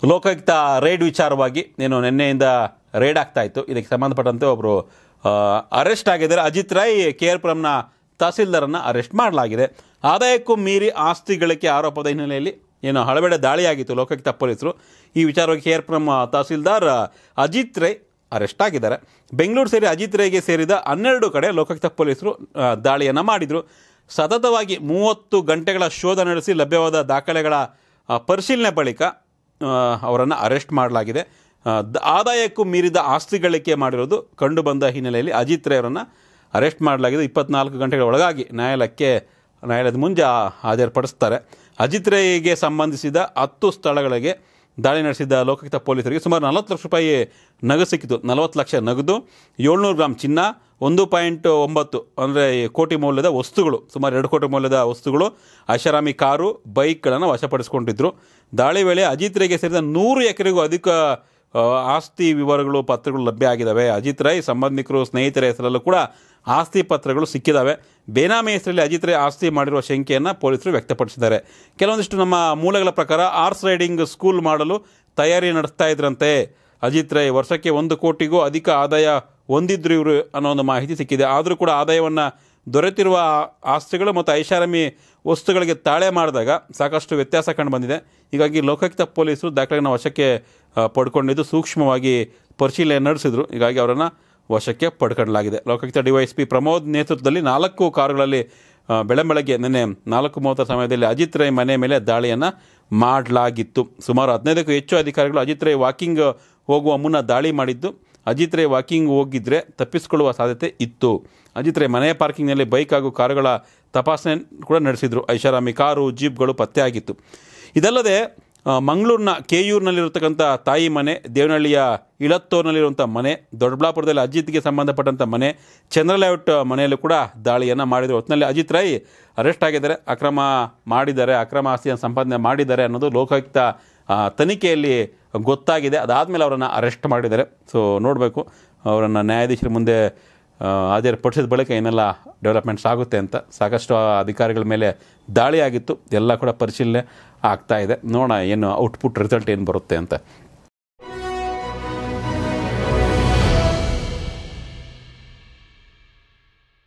Lokayukta ride ವಿಚಾರವಾಗಿ ಏನು ನಿನ್ನೆಯಿಂದ ರೈಡ್ ಆಗ್ತಾ ಇತ್ತು ಇದಕ್ಕೆ ಸಂಬಂಧಪಟ್ಟಂತೆ ಒಬ್ಬರು ಅರೆಸ್ಟ್ ಆಗಿದ್ದಾರೆ ಅಜಿತ್ ರಾಯ್ ಕೆ ಆರ್ ಪುರಂನ ತಹಸೀಲ್ದಾರನ್ನು ಅರೆಸ್ಟ್ ಮಾಡಲಾಗಿದೆ ಆದಾಯಕ್ಕೂ ಮೀರಿ ಆಸ್ತಿ ಗಳಿಕೆ ಆರೋಪದ ಹಿನ್ನೆಲೆಯಲ್ಲಿ ಏನು ಹಳಬೆಡೆ ದಾಳಿಯಾಗಿತ್ತು ಲೋಕಾಯುಕ್ತ ಪೊಲೀಸರು ಈ ವಿಚಾರವಾಗಿ ಕೆ ಆರ್ ಪುರಂ ತಹಸೀಲ್ದಾರ್ ಅಜಿತ್ ರೈ ಅರೆಸ್ಟ್ ಆಗಿದ್ದಾರೆ ಬೆಂಗಳೂರು ಸೇರಿ ಅಜಿತ್ ರೈಗೆ ಸೇರಿದ ಹನ್ನೆರಡು ಕಡೆ ಲೋಕಾಯುಕ್ತ ಪೊಲೀಸರು ದಾಳಿಯನ್ನು ಮಾಡಿದರು ಸತತವಾಗಿ ಮೂವತ್ತು ಗಂಟೆಗಳ ಶೋಧ ನಡೆಸಿ ಲಭ್ಯವಾದ ದಾಖಲೆಗಳ ಆ, ಪರಿಶೀಲನೆ ಬಳಿಕ ಅವರನ್ನು ಅರೆಸ್ಟ್ ಮಾಡಲಾಗಿದೆ ಆ, ದ- ಆದಾಯಕ್ಕೂ ಮೀರಿದ ಆಸ್ತಿ ಗಳಿಕೆ ಮಾಡಿರೋದು ಕಂಡುಬಂದ ಹಿನ್ನೆಲೆಯಲ್ಲಿ ಅಜಿತ್ ರೈ ಅವರನ್ನು ಅರೆಸ್ಟ್ ಮಾಡಲಾಗಿದೆ ಇಪ್ಪತ್ನಾಲ್ಕು ಗಂಟೆಗಳ ಒಳಗಾಗಿ ನ್ಯಾಯಾಲಯಕ್ಕೆ ನ್ಯಾಯಾಲಯದ ಮುಂದೆ ಆ- ಹಾಜರುಪಡಿಸ್ತಾರೆ ಅಜಿತ್ ರೈಗೆ ಸಂಬಂಧಿಸಿದ ಹತ್ತು ಸ್ಥಳಗಳಿಗೆ ದಾಳಿ ನಡೆಸಿದ ಲೋಕಾಯುಕ್ತ ಪೊಲೀಸರಿಗೆ ಸುಮಾರು ನಲವತ್ತು ಲಕ್ಷ ರೂಪಾಯಿ ನಗದು ಸಿಕ್ಕಿತು ನಲವತ್ತು ಲಕ್ಷ ನಗದು ಏಳ್ನೂರು ಗ್ರಾಮ್ ಚಿನ್ನ ಒಂದು ಪಾಯಿಂಟ್ ಒಂಬತ್ತು ಅಂದರೆ ಕೋಟಿ ಮೌಲ್ಯದ ವಸ್ತುಗಳು ಸುಮಾರು ಎರಡು ಕೋಟಿ ಮೌಲ್ಯದ ವಸ್ತುಗಳು ಐಷಾರಾಮಿ ಕಾರು ಬೈಕ್ಗಳನ್ನು ವಶಪಡಿಸಿಕೊಂಡಿದ್ದರು ದಾಳಿ ವೇಳೆ ಅಜಿತ್ ರೈಗೆ ಸೇರಿದ ನೂರು ಎಕರೆಗೂ ಅಧಿಕ ಆ, ಆಸ್ತಿ ವಿವರಗಳು ಪತ್ರಗಳು ಲಭ್ಯ ಆಗಿದ್ದಾವೆ ಅಜಿತ್ ರೈ ಸಂಬಂಧಿಕರು ಸ್ನೇಹಿತರ ಹೆಸರಲ್ಲೂ ಕೂಡ ಆಸ್ತಿ ಪತ್ರಗಳು ಸಿಕ್ಕಿದ್ದಾವೆ ಬೇನಾಮಿ ಹೆಸರಲ್ಲಿ ಅಜಿತ್ ರೈ ಆಸ್ತಿ ಮಾಡಿರುವ ಶಂಕೆಯನ್ನು ಪೊಲೀಸರು ವ್ಯಕ್ತಪಡಿಸಿದ್ದಾರೆ ಕೆಲವೊಂದಿಷ್ಟು ನಮ್ಮ ಮೂಲಗಳ ಪ್ರಕಾರ ಆರ್ಸ್ ರೈಡಿಂಗ್ ಸ್ಕೂಲ್ ಮಾಡಲು ತಯಾರಿ ನಡೆಸ್ತಾ ಇದ್ರಂತೆ ಅಜಿತ್ ರೈ ವರ್ಷಕ್ಕೆ ಒಂದು ಕೋಟಿಗೂ ಅಧಿಕ ಆದಾಯ ಹೊಂದಿದ್ರು ಇವರು ಅನ್ನೋ ಒಂದು ಮಾಹಿತಿ ಸಿಕ್ಕಿದೆ ಆದರೂ ಕೂಡ ಆದಾಯವನ್ನು ದೊರೆತಿರುವ ಆಸ್ತಿಗಳು ಮತ್ತು ಐಷಾರಾಮಿ ವಸ್ತುಗಳಿಗೆ ತಾಳೆ ಮಾಡಿದಾಗ ಸಾಕಷ್ಟು ವ್ಯತ್ಯಾಸ ಕಂಡು ಬಂದಿದೆ ಹೀಗಾಗಿ ಲೋಕಾಯುಕ್ತ ಪೊಲೀಸರು ದಾಖಲೆಗಳನ್ನು ವಶಕ್ಕೆ ಆ, ಪಡ್ಕೊಂಡಿದ್ದು ಸೂಕ್ಷ್ಮವಾಗಿ ಪರಿಶೀಲನೆ ನಡೆಸಿದ್ರು ಹೀಗಾಗಿ ಅವರನ್ನು ವಶಕ್ಕೆ ಪಡ್ಕೊಳ್ಳಲಾಗಿದೆ ಲೋಕಾಯುಕ್ತ ಡಿವೈಎಸ್ಪಿ ಪ್ರಮೋದ್ ನೇತೃತ್ವದಲ್ಲಿ ನಾಲ್ಕು ಕಾರುಗಳಲ್ಲಿ ಆ, ಬೆಳಂಬೆಳಗ್ಗೆ ನಿನ್ನೆ ನಾಲ್ಕು ಮೂವತ್ತರ ಸಮಯದಲ್ಲಿ ಅಜಿತ್ ರೈ ಮನೆ ಮೇಲೆ ದಾಳಿಯನ್ನು ಮಾಡಲಾಗಿತ್ತು ಸುಮಾರು ಹದಿನೈದಕ್ಕೂ ಹೆಚ್ಚು ಅಧಿಕಾರಿಗಳು ಅಜಿತ್ ರೈ ವಾಕಿಂಗ್ ಹೋಗುವ ಮುನ್ನ ದಾಳಿ ಮಾಡಿದ್ದು ಅಜಿತ್ ರೈ ವಾಕಿಂಗ್ ಹೋಗಿದ್ರೆ ತಪ್ಪಿಸಿಕೊಳ್ಳುವ ಸಾಧ್ಯತೆ ಇತ್ತು ಅಜಿತ್ ರೈ ಮನೆಯ ಪಾರ್ಕಿಂಗ್ನಲ್ಲಿ ಬೈಕ್ ಹಾಗೂ ಕಾರುಗಳ ತಪಾಸಣೆ ಕೂಡ ನಡೆಸಿದರು ಐಷಾರಾಮಿ ಕಾರು ಜೀಪ್ಗಳು ಪತ್ತೆಯಾಗಿತ್ತು ಇದಲ್ಲದೆ ಆ, ಮಂಗಳೂರಿನ ಕೆಯೂರಿನಲ್ಲಿರತಕ್ಕಂಥ ತಾಯಿ ಮನೆ ದೇವನಹಳ್ಳಿಯ ಇಳತ್ತೂರಿನಲ್ಲಿರುವಂಥ ಮನೆ ದೊಡ್ಡಬಳ್ಳಾಪುರದಲ್ಲಿ ಅಜಿತ್ಗೆ ಸಂಬಂಧಪಟ್ಟಂಥ ಮನೆ ಚಂದ್ರ ಲೇಔಟ್ ಮನೆಯಲ್ಲೂ ಕೂಡ ದಾಳಿಯನ್ನು ಮಾಡಿದರು ಒಟ್ಟಿನಲ್ಲಿ ಅಜಿತ್ ರೈ ಅರೆಸ್ಟ್ ಆಗಿದ್ದಾರೆ ಅಕ್ರಮ ಮಾಡಿದ್ದಾರೆ ಅಕ್ರಮ ಆಸ್ತಿಯನ್ನು ಸಂಪಾದನೆ ಮಾಡಿದ್ದಾರೆ ಅನ್ನೋದು ಲೋಕಾಯುಕ್ತ ಆ, ತನಿಖೆಯಲ್ಲಿ ಗೊತ್ತಾಗಿದೆ ಅದಾದಮೇಲೆ ಅವರನ್ನು ಅರೆಸ್ಟ್ ಮಾಡಿದ್ದಾರೆ ಸೊ ನೋಡಬೇಕು ಅವರನ್ನು ನ್ಯಾಯಾಧೀಶರ ಮುಂದೆ ಆ, ಹಾಜರುಪಡಿಸಿದ ಬಳಿಕ ಏನೆಲ್ಲ ಡೆವಲಪ್ಮೆಂಟ್ಸ್ ಆಗುತ್ತೆ ಅಂತ ಸಾಕಷ್ಟು ಆ ಅಧಿಕಾರಿಗಳ ಮೇಲೆ ದಾಳಿ ಆಗಿತ್ತು ಎಲ್ಲ ಕೂಡ ಪರಿಶೀಲನೆ ಆಗ್ತಾ ಇದೆ ನೋಡೋಣ ಏನು ಔಟ್ಪುಟ್ ರಿಸಲ್ಟ್ ಏನು ಬರುತ್ತೆ ಅಂತ